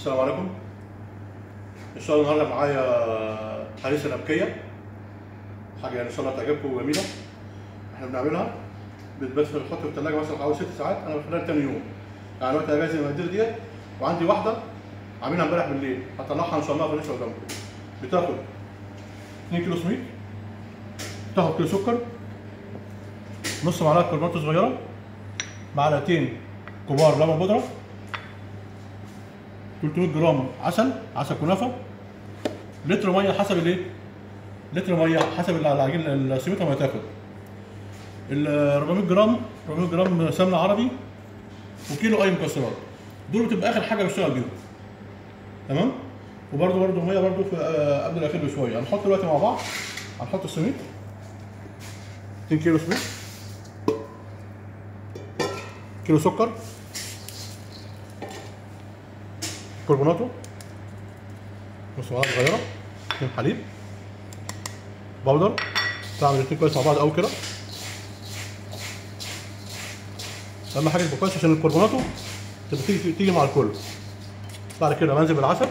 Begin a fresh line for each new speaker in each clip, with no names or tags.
السلام عليكم ان شاء الله النهارده معايا هريسه نبكيه حاجه يعني ان شاء الله تعجبكم وجميله احنا بنعملها بتبات في الحط في الثلاجه مثلا حوالي ست ساعات انا بخليها تاني يوم يعني وقت اجازه المقادير ديت وعندي واحده عاملها امبارح بالليل هطلعها ان شاء الله في الريشه قدامكم بتاخد 2 كيلو سميد تاخد كيلو سكر نص معلقه كربونات صغيره معلقتين كبار لبن بودره 300 جرام عسل عسل كنافه لتر ميه حسب الايه لتر ميه حسب العجين السميته ما تاخد ال 400 جرام 400 جرام سمنه عربي وكيلو اي مكسرات دول بتبقى اخر حاجه بشتغل بيهم تمام وبرده برده ميه برده في آه، قبل الاخير بشويه هنحط دلوقتي مع بعض هنحط السميد 2 كيلو سميد كيلو سكر كربوناتو نص معلقه صغيره اتنين حليب بودر تعمل الاتنين كويس مع بعض قوي كده اهم حاجه يبقى كويس عشان الكربوناتو تبقى تيجي تيجي مع الكل بعد كده بنزل بالعسل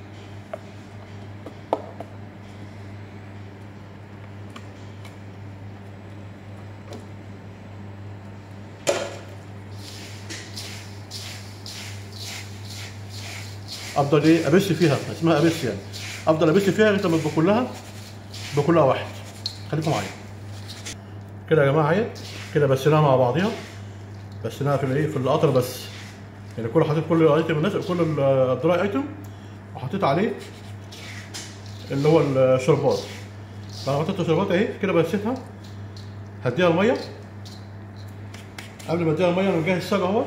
افضل ايه ابش فيها اسمها ابش يعني افضل ابش فيها لغايه لما تبقى كلها تبقى كلها واحد خليكم معايا كده يا جماعه اهي كده بسيناها مع بعضيها بسيناها في الايه في القطر بس يعني كل حطيت كل ايتم الناس كل الدراي ايتم وحطيت عليه اللي هو الشربات بعد ما حطيت الشربات اهي كده بسيتها هديها الميه قبل ما اديها الميه انا مجهز الصاج اهو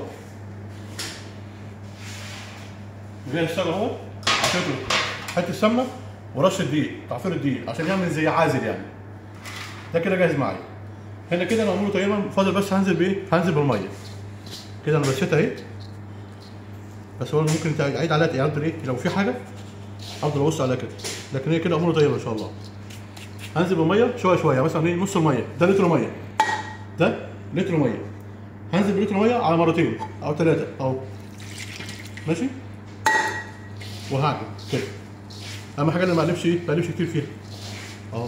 مجهز الصاج اهو عشان حته السمنه ورشه دقيق تعفير الدقيق عشان يعمل زي عازل يعني ده كده جاهز معايا هنا كده انا عمله تقريبا فاضل بس هنزل بايه هنزل بالميه كده انا بسيتها اهي بس هو ممكن تعيد عليها تعيد ايه لو في حاجه افضل ابص عليها كده لكن هي كده اموره طيبه ان شاء الله هنزل بالميه شويه شويه مثلا ايه نص الميه ده لتر ميه ده لتر ميه هنزل بلتر ميه على مرتين او ثلاثه اهو ماشي وهعجن كده اهم حاجه انا ما اقلبش ايه ما اقلبش كتير فيها اهو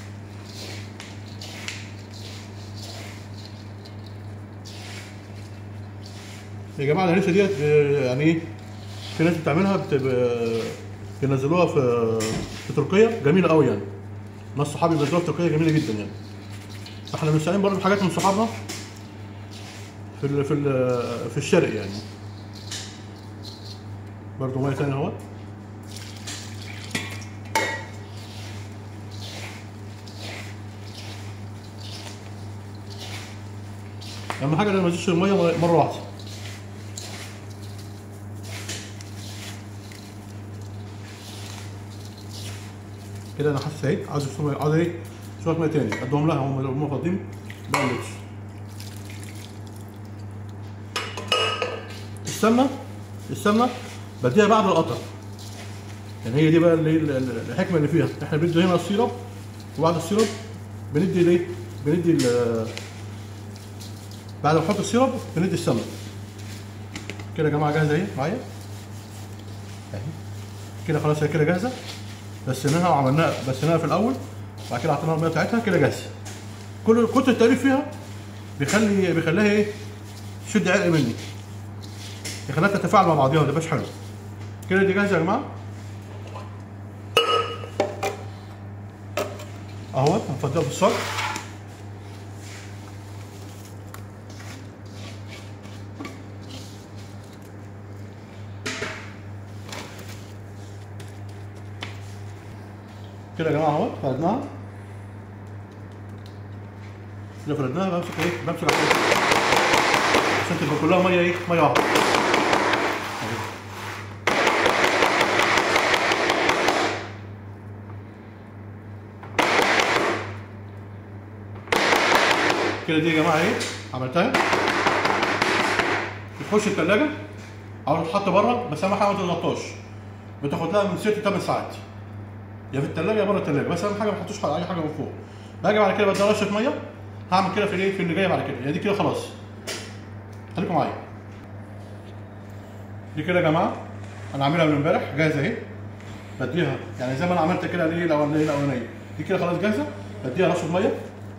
يا جماعه الهريسه ديت آه، يعني ايه في ناس بتعملها بتبقى بينزلوها في في تركيا جميله قوي يعني ناس صحابي بينزلوها في تركيا جميله جدا يعني فاحنا بنستعين برضه بحاجات من صحابنا في ال في ال في الشرق يعني برضه ميه تاني اهوت اهم حاجه إن ما تزيدش الميه مره واحده كده انا حاسس اهي عايز شويه عايز ايه شويه ميه تاني ادوهم لها هم هم فاضيين ما قلتش السمنه السمنه بديها بعد القطر يعني هي دي بقى اللي ال- ال- الحكمه اللي فيها احنا بندي هنا السيرب وبعد السيرب بندي الايه بندي ال- بعد ما نحط السيرب بندي السمنه كده يا جماعه جاهزه اهي معايا اهي كده خلاص هي كده جاهزه بسيناها وعملناها بسيناها في الاول وبعد كده حطينا الميه بتاعتها كده جاهزه كل كتر التقليب فيها بيخلي بيخليها ايه تشد عرق مني يخليها تتفاعل مع بعضيها ما تبقاش حلو كده دي جاهزه يا جماعه اهوت هنفضيها في الصاج كده يا جماعه اهوت فردناها كده فردناها بمسك ايه بمسك على عشان تبقى كلها ميه ايه ميه واحده أهي. كده دي يا جماعه ايه عملتها تخش الثلاجه او تتحط بره بس اهم حاجه ما تتغطاش بتاخد لها من 6 ل 8 ساعات يا في الثلاجه يا بره الثلاجه بس اهم حاجه ما تحطوش اي حاجه من فوق باجي بعد كده بدي رشه ميه هعمل كده في الايه في اللي جايه بعد كده يعني دي كده خلاص خليكم معايا دي كده يا جماعه انا عاملها من امبارح جاهزه اهي بديها يعني زي ما انا عملت كده ليه الاولانيه الاولانيه دي كده خلاص جاهزه بديها رشه ميه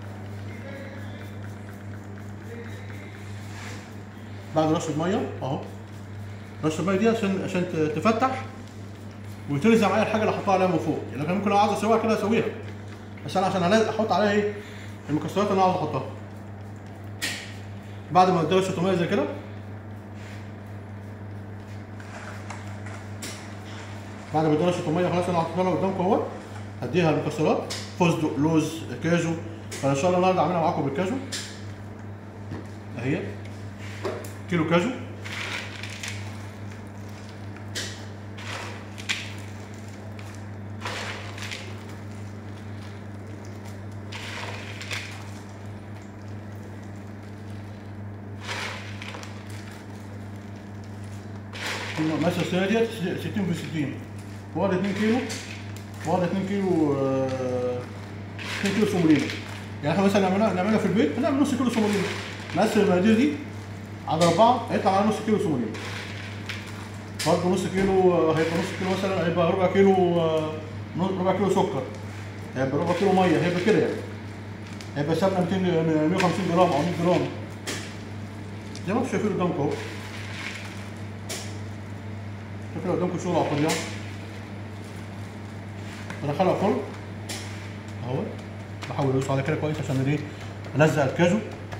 بعد رشه ميه اهو رشه الميه دي عشان عشان ت- تفتح وتلزق معايا الحاجه اللي احطها عليها من فوق يعني لكن ممكن لو عايز اسويها كده اسويها بس انا عشان هلاقي- احط عليها ايه المكسرات اللي انا عاوز احطها بعد ما اديها رشه ميه زي كده بعد ما اديها رشه ميه خلاص انا حطيتها لها قدامكم اهو هديها المكسرات فستق لوز كاجو فان شاء الله النهارده عاملها معاكم بالكاجو اهي كيلو كاجو مثلا السنه ديت 60 في 60 واخد 2 كيلو واخد 2 كيلو آه، 2 كيلو سومولينا يعني احنا مثلا نعملها نعملها في البيت هنعمل نص كيلو سومولينا نقسم المقادير دي على أربعة هيطلع معانا نص كيلو سومولينا برضه نص كيلو آه، هيبقى نص كيلو مثلا هيبقى ربع كيلو آه، نص- ربع كيلو سكر هيبقى ربع كيلو ميه هيبقى كده يعني هيبقى سمنه 200 150 جرام او 100 جرام زي ما انتم شايفين قدامكم اهو شايفين قدامكم شغل على الطبيعه بدخلها فرن اهو بحاول ادوس على كده كويس عشان ايه الزق الكاجو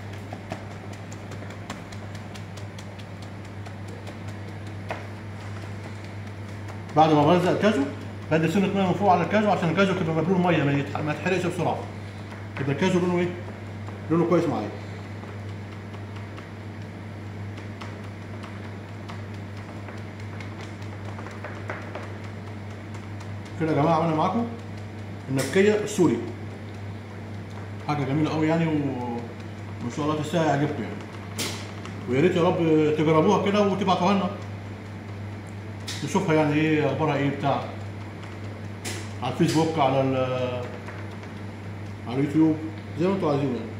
بعد ما بلزق الكاجو بدي سنة ميه من فوق على الكاجو عشان الكاجو تبقى مبلول ميه ما يتح- ما يتحرقش بسرعه يبقى الكاجو لونه ايه؟ لونه كويس معايا كده يا جماعه عملنا معاكم النبكيه السوري حاجه جميله قوي يعني وان شاء الله تستاهل يعجبكم يعني ويا ريت يا رب تجربوها كده وتبعتوها لنا نشوفها يعني ايه اخبارها ايه بتاع على الفيسبوك على ال- على اليوتيوب زي ما انتوا عايزين يعني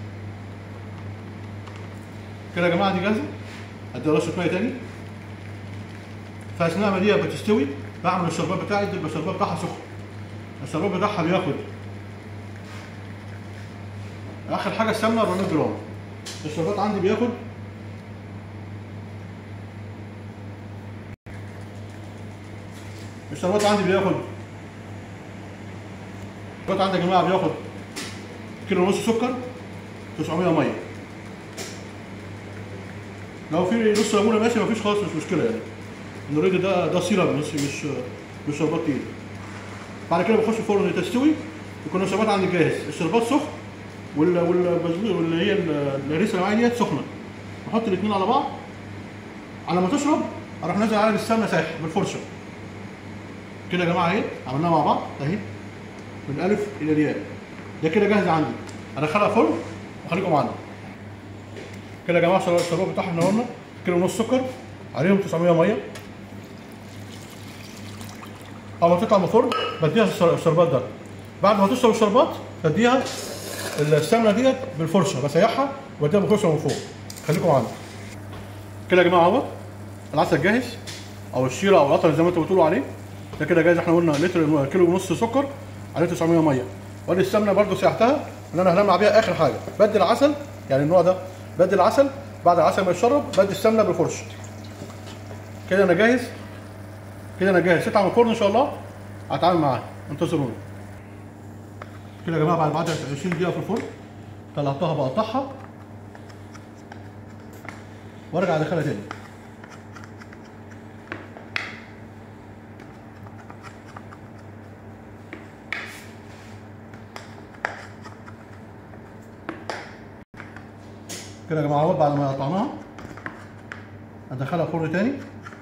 كده يا جماعه دي جاهزه ادي رشه ميه تاني فاثناء ما دي بتستوي بعمل الشربات بتاعي يبقى الشربات بتاعها سخن الشربات بتاعها بياخد اخر حاجه السمنه 400 جرام الشربات عندي بياخد الشربات عندي بياخد الشربات عندي يا جماعه بياخد كيلو ونص سكر 900 ميه لو في نص ليمونه ماشي مفيش خالص مش مشكله يعني الاوريدي ده ده سيرب مش مش مش شربات تقيل بعد كده بخش الفرن تستوي يكون الشربات عندي جاهز الشربات سخن وال وال واللي هي ال- الهريسه اللي معايا ديت سخنه نحط الاثنين على بعض على ما تشرب اروح نازل عليها بالسمنه سايح بالفرشه كده يا جماعه اهي عملناها مع بعض اهي من الالف الى الياء ده كده جاهز عندي ادخلها فرن وخليكم معانا كده يا جماعه الشراب- الشراب بتاعها احنا قلنا كيلو ونص سكر عليهم 900 ميه اول ما تطلع من الفرن بديها الشر- الشربات ده بعد ما تشرب الشربات بديها السمنه ديت بالفرشه بسيحها وبديها بالفرشه من فوق خليكم معانا كده يا جماعه اهو العسل جاهز او الشيره او القطر زي ما انتوا بتقولوا عليه ده كده جاهز احنا قلنا لتر كيلو ونص سكر عليه 900 ميه وادي السمنه برده سيحتها اللي انا هلمع بيها اخر حاجه بدي العسل يعني النوع ده بدي العسل بعد العسل ما يتشرب بدي السمنه بالفرشه كده انا جاهز كده انا جاهز تطلع من الفرن ان شاء الله هتعامل معاها انتظروني كده يا جماعه بعد بعد 20 دقيقه في الفرن طلعتها بقطعها وارجع ادخلها تاني كده يا جماعه اهوت بعد ما قطعناها ادخلها فرن تاني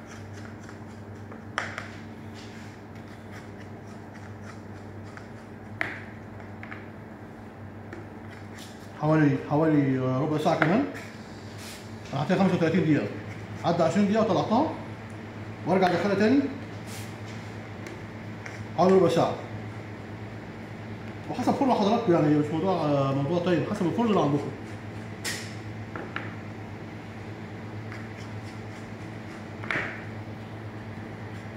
حوالي حوالي ربع ساعة كمان هعطيها 35 دقيقة عدى 20 دقيقة وطلعتها وارجع ادخلها تاني حوالي ربع ساعة وحسب فرن حضراتكم يعني مش موضوع موضوع طيب حسب الفرن اللي عندكم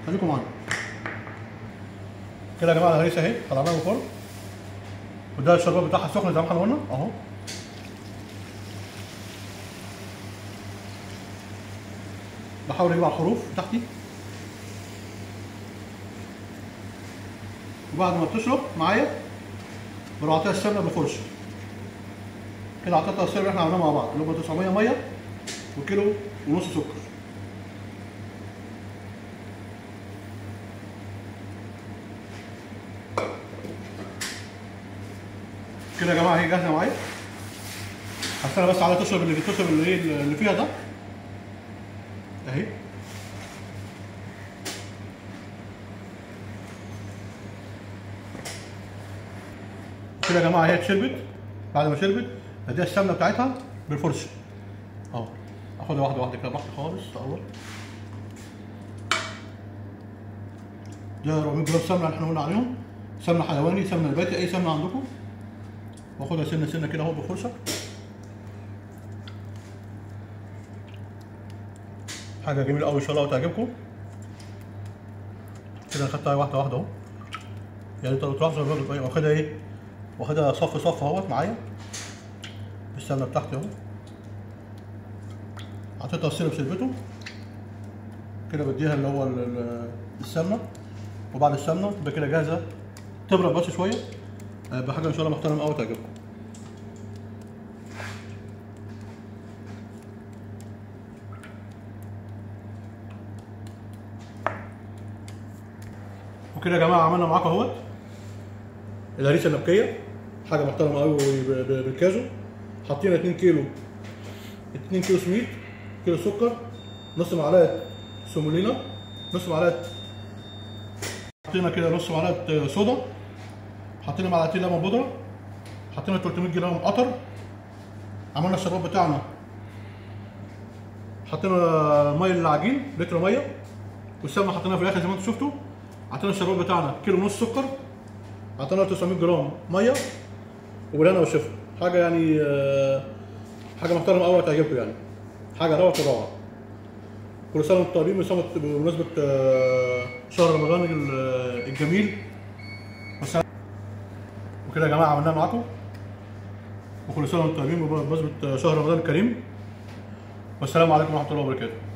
خليكم معانا كده يا جماعه الهريسه اهي طلعناها من الفرن وده الشربات بتاعها سخن زي ما احنا قلنا اهو بحاول اجيب على الحروف تحتي وبعد ما بتشرب معايا بروح اعطيها السمنه بفرشه كده اعطيتها السمنه اللي احنا عملناها مع بعض اللي هو 900 ميه وكيلو ونص سكر كده يا جماعه هي جاهزه معايا هستنى بس على تشرب اللي تشرب اللي ايه اللي فيها ده اهي كده يا جماعه هي شربت بعد ما شربت اديها السمنه بتاعتها بالفرشه اهو اخدها واحده واحده كده براحتي خالص اول ده 400 جرام سمنه اللي احنا قلنا عليهم سمنه حيواني سمنه نباتي اي سمنه عندكم واخدها سنه سنه كده اهو بالفرشه حاجه جميله قوي ان شاء الله وتعجبكم كده انا خدتها واحده واحده اهو يعني انت لو تلاحظوا الراجل واخدها ايه واخدها صف صف اهوت معايا بالسمنه بتاعتي اهو حطيتها السيرب شربته كده بديها اللي هو ال- ال- السمنه وبعد السمنه تبقى كده جاهزه تبرد بس شويه آه، بحاجه ان شاء الله محترمه قوي تعجبكم وكده يا جماعه عملنا معاكم اهوت الهريسه النبكيه حاجه محترمه قوي بالكاجو حاطين 2 كيلو 2 كيلو سميد كيلو سكر نص معلقه سومولينا نص معلقه حطينا كده نص معلقه صودا حطينا معلقتين لبن بودره حطينا 300 جرام قطر عملنا الشربات بتاعنا حطينا ميه للعجين لتر ميه والسمنه حطيناها في الاخر زي ما انتم شفتوا حطينا الشربات بتاعنا كيلو ونص سكر حطينا 900 جرام ميه وبالهنا والشفا حاجه يعني آه، حاجه محترمه قوي هتعجبكم يعني حاجه روعه الروعه كل سنه وانتم طيبين بمناسبه بمناسبه آه، شهر رمضان ال- الجميل والسلام وكده يا جماعه عملناها معاكم وكل سنه وانتم طيبين بمناسبه شهر رمضان الكريم والسلام عليكم ورحمه الله وبركاته